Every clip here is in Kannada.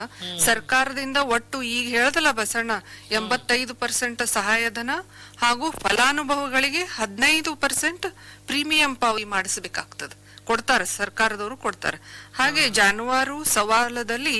ಸರ್ಕಾರದಿಂದ ಒಟ್ಟು ಈಗ ಹೇಳ್ದಲ್ಲ ಬಸಣ್ಣ ಎಂಬತ್ತೈದು ಪರ್ಸೆಂಟ್ ಸಹಾಯಧನ ಹಾಗೂ ಫಲಾನುಭವಿಗಳಿಗೆ ಹದಿನೈದು ಪರ್ಸೆಂಟ್ ಪ್ರೀಮಿಯಂ ಪಾವತಿ ಮಾಡಿಸಬೇಕಾಗ್ತದೆ ಕೊಡ್ತಾರೆ ಸರ್ಕಾರದವರು ಕೊಡ್ತಾರೆ ಹಾಗೆ ಜಾನುವಾರು ಸವಾಲದಲ್ಲಿ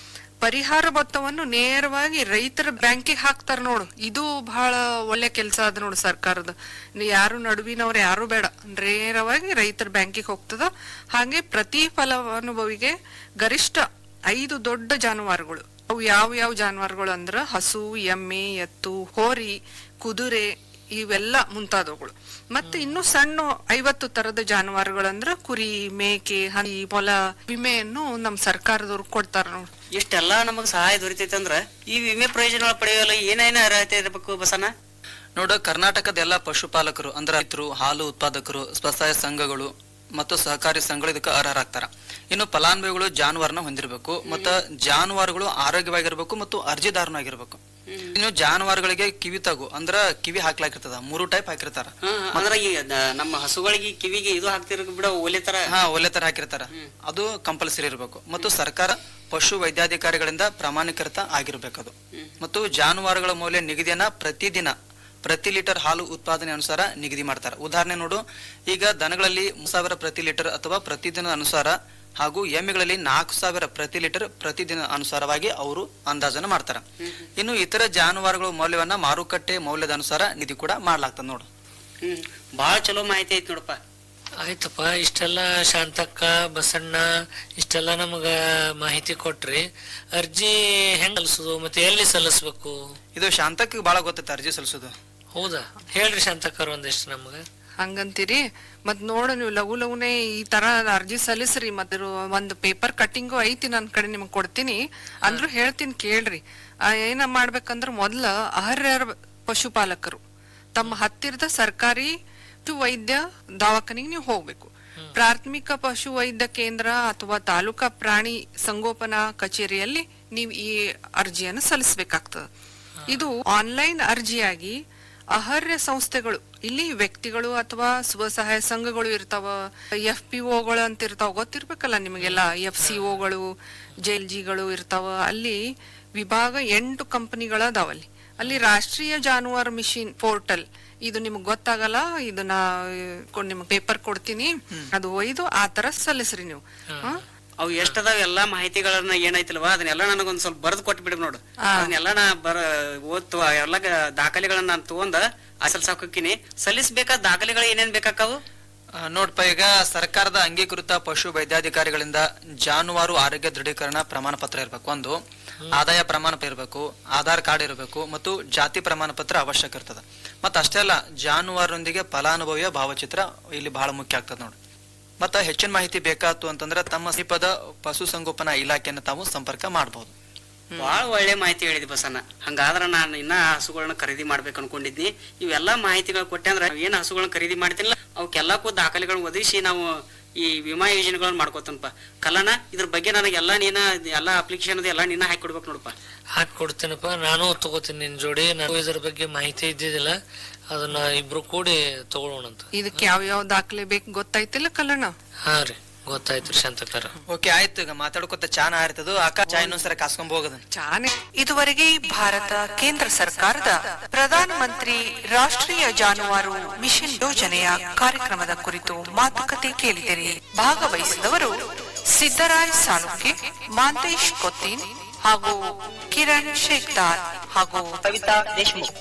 ಪರಿಹಾರ ಮೊತ್ತವನ್ನು ನೇರವಾಗಿ ರೈತರ ಬ್ಯಾಂಕಿಗೆ ಹಾಕ್ತಾರ ನೋಡು ಇದು ಬಹಳ ಒಳ್ಳೆ ಕೆಲಸ ಅದ ನೋಡು ಸರ್ಕಾರದ ಇನ್ನು ಯಾರು ನಡುವಿನವ್ರು ಯಾರು ಬೇಡ ನೇರವಾಗಿ ರೈತರ ಬ್ಯಾಂಕಿಗೆ ಹೋಗ್ತದ ಹಾಗೆ ಪ್ರತಿ ಫಲಾನುಭವಿಗೆ ಗರಿಷ್ಠ ಐದು ದೊಡ್ಡ ಜಾನುವಾರುಗಳು ಅವು ಯಾವ ಯಾವ ಜಾನುವಾರುಗಳು ಅಂದ್ರ ಹಸು ಎಮ್ಮೆ ಎತ್ತು ಹೋರಿ ಕುದುರೆ ಇವೆಲ್ಲ ಮುಂತಾದವುಗಳು ಮತ್ತೆ ಇನ್ನು ಸಣ್ಣ ಐವತ್ತು ತರದ ಜಾನುವಾರುಗಳು ಅಂದ್ರ ಕುರಿ ಮೇಕೆ ಹಂದಿ ಮೊಲ ವಿಮೆಯನ್ನು ನಮ್ ಸರ್ಕಾರದವ್ರು ಕೊಡ್ತಾರ ನೋಡು ಇಷ್ಟೆಲ್ಲಾ ನಮಗ್ ಸಹಾಯ ದೊರಿತೈತೆ ಅಂದ್ರ ಈ ವಿಮೆ ಪ್ರಯೋಜನ ಪಡೆಯಲು ಏನೇನ ಅರ್ಹತೆ ಇರಬೇಕು ಬಸನ ನೋಡು ಕರ್ನಾಟಕದ ಎಲ್ಲ ಪಶುಪಾಲಕರು ಅಂದ್ರೆ ರೈತರು ಹಾಲು ಉತ್ಪಾದಕರು ಸ್ವಸಹಾಯ ಸಂಘಗಳು ಮತ್ತು ಸಹಕಾರಿ ಸಂಘಗಳು ಇದಕ್ಕೆ ಅರ್ಹರಾಗ್ತಾರ ಇನ್ನು ಫಲಾನುಭವಿಗಳು ಜಾನುವಾರನ ಹೊಂದಿರಬೇಕು ಮತ್ತು ಜಾನುವಾರುಗಳು ಆರೋಗ್ಯವಾಗಿರ್ಬೇಕು ಮತ್ತು ಅರ್ಜಿದಾರನಾಗಿರ್ಬೇಕು ಇನ್ನು ಜಾನುವಾರುಗಳಿಗೆ ಕಿವಿ ತಗು ಅಂದ್ರ ಕಿವಿ ಹಾಕ್ಲಾಕಿರ್ತದ ಮೂರು ಟೈಪ್ ಹಾಕಿರ್ತಾರ ಅಂದ್ರ ಈ ದ- ನಮ್ಮ ಹಸುಗಳಿಗೆ ಕಿವಿಗೆ ಇದು ಹಾಕ್ತಿರ ಬಿಡ ಒಲೆ ತರ ಹಾ ಒಳ್ಳೆ ತರ ಹಾಕಿರ್ತಾರ ಅದು ಕಂಪಲ್ಸರಿ ಇರಬೇಕು ಮತ್ತು ಸರ್ಕಾರ ಪಶು ವೈದ್ಯಾಧಿಕಾರಿಗಳಿಂದ ಪ್ರಮಾಣೀಕೃತ ಆಗಿರ್ಬೇಕದು ಮತ್ತು ಜಾನುವಾರುಗಳ ಮೌಲ್ಯ ನಿಗದಿಯನ್ನ ಪ್ರತಿದಿನ ಪ್ರತಿ ಲೀಟರ್ ಹಾಲು ಉತ್ಪಾದನೆ ಅನುಸಾರ ನಿಗದಿ ಮಾಡ್ತಾರೆ ಉದಾಹರಣೆ ನೋಡು ಈಗ ದನಗಳಲ್ಲಿ ಮೂರು ಸಾವಿರ ಪ್ರತಿ ಲೀಟರ್ ಅಥವಾ ಪ್ರತಿದಿನ ಅನುಸಾರ ಹಾಗೂ ಎಮ್ಮೆಗಳಲ್ಲಿ ನಾಲ್ಕು ಸಾವಿರ ಪ್ರತಿ ಲೀಟರ್ ಪ್ರತಿದಿನ ಅನುಸಾರವಾಗಿ ಅವರು ಅಂದಾಜನ್ನು ಮಾಡ್ತಾರೆ ಇನ್ನು ಇತರ ಜಾನುವಾರುಗಳ ಮೌಲ್ಯವನ್ನ ಮಾರುಕಟ್ಟೆ ಮೌಲ್ಯದ ಅನುಸಾರ ನಿಧಿ ಕೂಡ ಮಾಡ್ಲಾಗ್ತದೆ ನೋಡು ಹ್ಮ್ ಬಾಳ ಚಲೋ ಮಾಹಿತಿ ಐತಿ ನೋಡಪ್ಪ ಆಯ್ತಪ್ಪ ಇಷ್ಟೆಲ್ಲ ಶಾಂತಕ್ಕ ಬಸಣ್ಣ ಇಷ್ಟೆಲ್ಲ ನಮಗ ಮಾಹಿತಿ ಕೊಟ್ರಿ ಅರ್ಜಿ ಹೆಂಗ್ ಸಲ್ಲಿಸೋದು ಮತ್ತೆ ಎಲ್ಲಿ ಸಲ್ಲಿಸ್ಬೇಕು ಇದು ಶಾಂತಕ್ಕೆ ಬಹಳ ಗೊತ್ತೈತೆ ಅರ್ಜಿ ಸಲ್ಲಿಸೋದು ಹೌದಾ ಹೇಳ್ರಿ ಶಾಂತಕ್ಕರ್ ಒಂದಿಷ್ಟು ನಮಗ ಹಂಗಂತೀರಿ ಮತ್ ನೋಡು ನೀವು ಲಘು ಲಘುನೆ ಈ ತರ ಅರ್ಜಿ ಸಲ್ಲಿಸ್ರಿ ಮತ್ ಒಂದು ಪೇಪರ್ ಕಟ್ಟಿಂಗು ಐತಿ ನನ್ ಕಡೆ ನಿಮ್ಗೆ ಕೊಡ್ತೀನಿ ಅಂದ್ರೂ ಹೇಳ್ತೀನಿ ಕೇಳ್ರಿ ಆ, ಏನ ಮಾಡ್ಬೇಕಂದ್ರ ಮೊದ್ಲ ಅರ್ಹರ ಪಶುಪಾಲಕರು ತಮ್ಮ ಹತ್ತಿರದ ಸರ್ಕಾರಿ ಪಶು ವೈದ್ಯ ದವಾಖಾನಿಗೆ ನೀವು ಹೋಗ್ಬೇಕು ಪ್ರಾಥಮಿಕ ಪಶು ವೈದ್ಯ ಕೇಂದ್ರ ಅಥವಾ ತಾಲೂಕಾ ಪ್ರಾಣಿ ಸಂಗೋಪನಾ ಕಚೇರಿಯಲ್ಲಿ ನೀವು ಈ ಅರ್ಜಿಯನ್ನು ಸಲ್ಲಿಸಬೇಕಾಗ್ತದೆ ಇದು ಆನ್ಲೈನ್ ಅರ್ಜಿಯಾಗಿ ಅರ್ಹ ಸಂಸ್ಥೆಗಳು ಇಲ್ಲಿ ವ್ಯಕ್ತಿಗಳು ಅಥವಾ ಸ್ವಸಹಾಯ ಸಂಘಗಳು ಇರ್ತಾವ ಎಫ್ ಪಿ ಒಗಳು ಅಂತ ಇರ್ತಾವ ಗೊತ್ತಿರ್ಬೇಕಲ್ಲ ನಿಮಗೆಲ್ಲ ಎಫ್ ಸಿ ಒಗಳು ಜೆಲ್ ಜಿಗಳು ಇರ್ತಾವ ಅಲ್ಲಿ ವಿಭಾಗ ಎಂಟು ಕಂಪನಿಗಳ ಅದಾವಲ್ಲಿ ಅಲ್ಲಿ ರಾಷ್ಟ್ರೀಯ ಜಾನುವಾರು ಮಿಷಿನ್ ಪೋರ್ಟಲ್ ಇದು ನಿಮ್ಗೆ ಗೊತ್ತಾಗಲ್ಲ ಇದನ್ನ ನಿಮ್ಗೆ ಪೇಪರ್ ಕೊಡ್ತೀನಿ ಅದು ಒಯ್ದು ಆ ತರ ಸಲ್ಲಿಸ್ರಿ ನೀವು ಹಾ? ಅವು ಎಷ್ಟದಾವ ಎಲ್ಲಾ ಮಾಹಿತಿಗಳನ್ನ ಏನೈತಿಲ್ವಾ ಅದನ್ನೆಲ್ಲ ನನಗೊಂದ್ ಸ್ವಲ್ಪ ಬರೆದು ಕೊಟ್ಬಿಡಿ ನೋಡು ಅದನ್ನೆಲ್ಲ ನಾ ಬರ ಓದ್ತು ಆ ಎಲ್ಲ ಗ- ದಾಖಲೆಗಳನ್ನ ನಾನು ತಗೊಂಡ ಅಸಲ್ ಸಾಕೋಕಿನಿ ಸಲ್ಲಿಸ್ಬೇಕಾದ ದಾಖಲೆಗಳು ಏನೇನ್ ಬೇಕಾಕಾವು ಆ, ನೋಡ್ಪ ಈಗ ಸರ್ಕಾರದ ಅಂಗೀಕೃತ ಪಶು ವೈದ್ಯಾಧಿಕಾರಿಗಳಿಂದ ಜಾನುವಾರು ಆರೋಗ್ಯ ದೃಢೀಕರಣ ಪ್ರಮಾಣ ಪತ್ರ ಇರಬೇಕು ಒಂದು ಆದಾಯ ಪ್ರಮಾಣ ಪತ್ರ ಇರಬೇಕು ಆಧಾರ್ ಕಾರ್ಡ್ ಇರಬೇಕು ಮತ್ತು ಜಾತಿ ಪ್ರಮಾಣ ಪತ್ರ ಅವಶ್ಯಕ ಇರ್ತದೆ ಮತ್ತೆ ಅಷ್ಟೇ ಅಲ್ಲ ಜಾನುವಾರೊಂದಿಗೆ ಫಲಾನುಭವಿಯ ಭಾವಚಿತ್ರ ಇಲ್ಲಿ ಬಹಳ ಮುಖ್ಯ ಆಗ್ತದೆ ನೋಡಿ ಮತ್ತೆ ಹೆಚ್ಚಿನ ಮಾಹಿತಿ ಬೇಕಾತು ಅಂತಂದ್ರೆ ತಮ್ಮ ಸಮೀಪದ ಪಶುಸಂಗೋಪನಾ ಇಲಾಖೆಯನ್ನು ತಾವು ಸಂಪರ್ಕ ಮಾಡಬಹುದು ಬಹಳ ಒಳ್ಳೆ ಮಾಹಿತಿ ಹೇಳಿದಿ ಬಸಣ್ಣ ಹಂಗಾದ್ರ ನಾನು ಇನ್ನ ಹಸುಗಳನ್ನ ಖರೀದಿ ಮಾಡ್ಬೇಕು ಅನ್ಕೊಂಡಿದ್ನಿ ಇವೆಲ್ಲಾ ಮಾಹಿತಿಗಳು ಕೊಟ್ಟೆ ಅಂದ್ರೆ ಏನ್ ಹಸುಗಳನ್ನ ಖರೀದಿ ಮಾಡ್ತೀನಿಲ್ಲ ಅವಕ್ಕೆಲ್ಲಕ್ಕೂ ದಾಖಲೆಗಳನ್ನ ಒದಗಿಸಿ ನಾವು ಈ ವಿಮಾ ಯೋಜನೆಗಳನ್ನ ಮಾಡ್ಕೋತನಪ್ಪ ಕಲ್ಲಣ್ಣ ಇದ್ರ ಬಗ್ಗೆ ನನಗೆ ಎಲ್ಲಾ ನೀನ ಎಲ್ಲಾ ಅಪ್ಲಿಕೇಶನ್ ಎಲ್ಲ ನೀನ ಹಾಕಿ ಕೊಡ್ಬೇಕು ನೋಡಪ್ಪ ಹಾಕಿ ಕೊಡ್ತೀನಪ್ಪ ನಾನು ತಗೋತೀನಿ ನಿನ್ ಜೋಡಿ ನಾನು ಇದ್ರ ಬಗ್ಗೆ ಮಾಹಿತಿ ಇದ್ದಿದ್ದಿಲ್ಲ ಅದನ್ನ ಇಬ್ರು ಕೂಡಿ ತಗೊಳ್ಳೋಣಂತ ಇದಕ್ಕೆ ಯಾವ ಯಾವ ದಾಖಲೆ ಬೇಕು ಗೊತ್ತಾಯ್ತಿಲ್ಲ ಕಲ್ಲಣ್ಣ ಹಾ ರೀ ಗೊತ್ತಾಯ್ತು ಶಾಂತಕರ ಓಕೆ ಆಯ್ತು ಈಗ ಮಾತಾಡ್ಕೊತ ಚಾನ ಆರ್ತದ ಅಕ್ಕ ಚಾ ಇನ್ನೊಂದ್ಸರ ಕಾಸ್ಕೊಂಡ್ ಹೋಗದ ಚಾನೆ ಇದುವರೆಗೆ ಭಾರತ ಕೇಂದ್ರ ಸರ್ಕಾರದ ಪ್ರಧಾನ ಮಂತ್ರಿ ರಾಷ್ಟ್ರೀಯ ಜಾನುವಾರು ಮಿಷನ್ ಯೋಜನೆಯ ಕಾರ್ಯಕ್ರಮದ ಕುರಿತು ಮಾತುಕತೆ ಕೇಳಿದಿರಿ ಭಾಗವಹಿಸಿದವರು ಸಿದ್ದರಾಯ್ ಸಾಲುಕೆ ಮಾಂತೇಶ್ ಕೊತ್ತಿನ್ ಹಾಗೂ ಕಿರಣ್ ಶೇಖ್ದಾರ್ ಹಾಗೂ ಕವಿತಾ ದೇಶಮುಖ್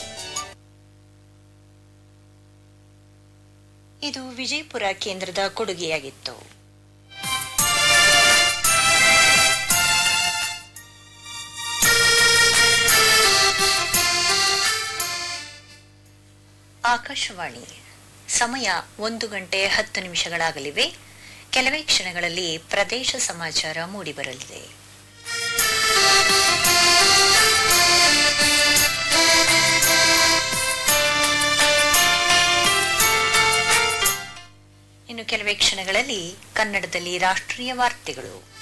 ಇದು ವಿಜಯಪುರ ಕೇಂದ್ರದ ಕೊಡುಗೆಯಾಗಿತ್ತು ಆಕಾಶವಾಣಿ ಸಮಯ ಒಂದು ಗಂಟೆ ಹತ್ತು ನಿಮಿಷಗಳಾಗಲಿವೆ ಕೆಲವೇ ಕ್ಷಣಗಳಲ್ಲಿ ಪ್ರದೇಶ ಸಮಾಚಾರ ಮೂಡಿಬರಲಿದೆ ಇನ್ನು ಕೆಲವೇ ಕ್ಷಣಗಳಲ್ಲಿ ಕನ್ನಡದಲ್ಲಿ ರಾಷ್ಟ್ರೀಯ ವಾರ್ತೆಗಳು